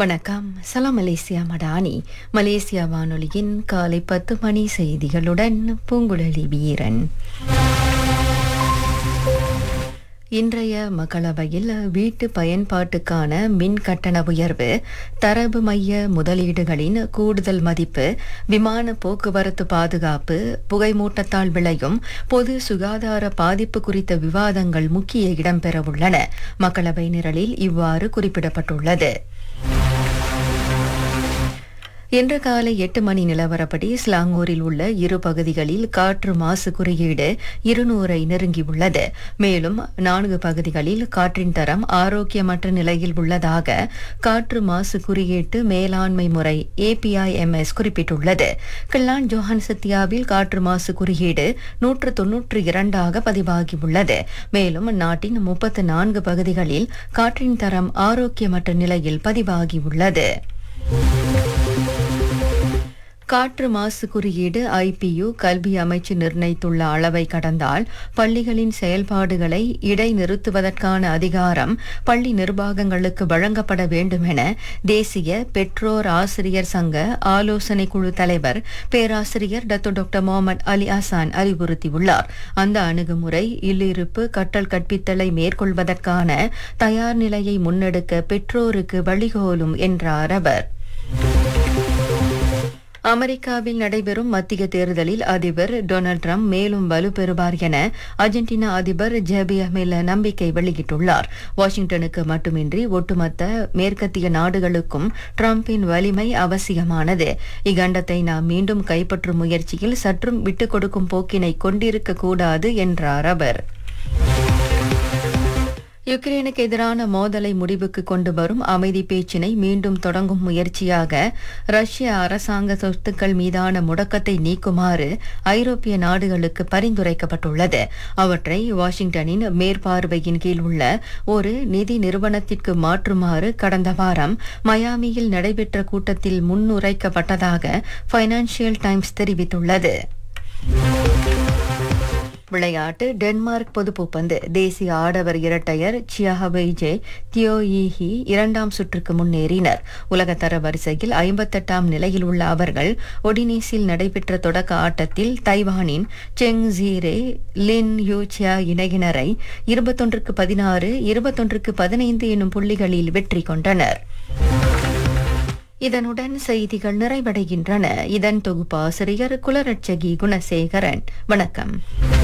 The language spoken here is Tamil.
வணக்கம் சலாம் மலேசியா மடானி மலேசியா வானொலியின் காலை பத்து மணி செய்திகளுடன் பூங்குழலி வீரன் இன்றைய மக்களவையில் வீட்டு பயன்பாட்டுக்கான மின் கட்டண உயர்வு தரவு மைய முதலீடுகளின் கூடுதல் மதிப்பு விமான போக்குவரத்து பாதுகாப்பு புகைமூட்டத்தால் விளையும் பொது சுகாதார பாதிப்பு குறித்த விவாதங்கள் முக்கிய இடம்பெறவுள்ளன மக்களவை நிரலில் இவ்வாறு குறிப்பிடப்பட்டுள்ளது இன்று காலை எட்டு மணி நிலவரப்படி ஸ்லாங்கூரில் உள்ள இரு பகுதிகளில் காற்று மாசு குறியீடு இருநூறை நெருங்கியுள்ளது மேலும் நான்கு பகுதிகளில் காற்றின் தரம் ஆரோக்கியமற்ற நிலையில் உள்ளதாக காற்று மாசு குறியீட்டு மேலாண்மை முறை ஏபிஐஎம்எஸ் குறிப்பிட்டுள்ளது கிள்ளான் ஜோஹன் சத்தியாவில் காற்று மாசு குறியீடு நூற்று தொன்னூற்று இரண்டாக பதிவாகியுள்ளது மேலும் நாட்டின் முப்பத்து நான்கு பகுதிகளில் காற்றின் தரம் ஆரோக்கியமற்ற நிலையில் பதிவாகியுள்ளது காற்று மாசு குறியீடு ஐபியு கல்வி அமைச்சு நிர்ணயித்துள்ள அளவை கடந்தால் பள்ளிகளின் செயல்பாடுகளை இடைநிறுத்துவதற்கான அதிகாரம் பள்ளி நிர்வாகங்களுக்கு வழங்கப்பட வேண்டும் என தேசிய பெற்றோர் ஆசிரியர் சங்க ஆலோசனை குழு தலைவர் பேராசிரியர் Datuk doctor Mohamed Ali Hasan அறிவுறுத்தியுள்ளார் அந்த அணுகுமுறை இல்லிருப்பு கற்றல் கற்பித்தலை மேற்கொள்வதற்கான தயார் நிலையை முன்னெடுக்க பெற்றோருக்கு வழிகோலும் என்றார் அவர் அமெரிக்காவில் நடைபெறும் மத்திய தேர்தலில் அதிபர் டொனால்ட் ட்ரம்ப் மேலும் வலுப்பெறுவார் என அர்ஜென்டினா அதிபர் ஜேபிய மில்ல நம்பிக்கை வெளியிட்டுள்ளார் வாஷிங்டனுக்கு மட்டுமின்றி ஒட்டுமொத்த மேற்கத்திய நாடுகளுக்கும் ட்ரம்பின் வலிமை அவசியமானது இக்கண்டத்தை நாம் மீண்டும் கைப்பற்றும் முயற்சியில் சற்றும் விட்டுக் கொடுக்கும் போக்கினை கொண்டிருக்க கூடாது என்றார் அவர் யுக்ரைனுக்கு எதிரான மோதலை முடிவுக்கு கொண்டு வரும் அமைதி பேச்சினை மீண்டும் தொடங்கும் முயற்சியாக ரஷ்ய அரசாங்க சொத்துக்கள் மீதான முடக்கத்தை நீக்குமாறு ஐரோப்பிய நாடுகளுக்கு பரிந்துரைக்கப்பட்டுள்ளது அவற்றை வாஷிங்டனின் மேற்பார்வையின் கீழ் உள்ள ஒரு நிதி நிறுவனத்திற்கு மாற்றுமாறு கடந்த வாரம் மயாமியில் நடைபெற்ற கூட்டத்தில் முன்னுரைக்கப்பட்டதாக பைனான்சியல் டைம்ஸ் தெரிவித்துள்ளது விளையாட்டு டென்மார்க் பொதுப்பூப்பந்து தேசிய ஆடவர் இரட்டையர் சியாஹபெய்ஜே தியோயிஹி இரண்டாம் சுற்றுக்கு முன்னேறினர் உலகத்தர வரிசையில் ஐம்பத்தெட்டாம் நிலையில் உள்ள அவர்கள் ஒடினீஸில் நடைபெற்ற தொடக்க ஆட்டத்தில் தைவானின் செங் ஜீரே லின் யூச்சியா இணையினரை இருபத்தொன்றுக்கு பதினாறு இருபத்தொன்றுக்கு பதினைந்து எனும் புள்ளிகளில் வெற்றி கொண்டனர் இதனுடன் செய்திகள் நிறைவடைகின்றன இதன் தொகுப்பாசிரியர் குலரட்சகி குணசேகரன் வணக்கம்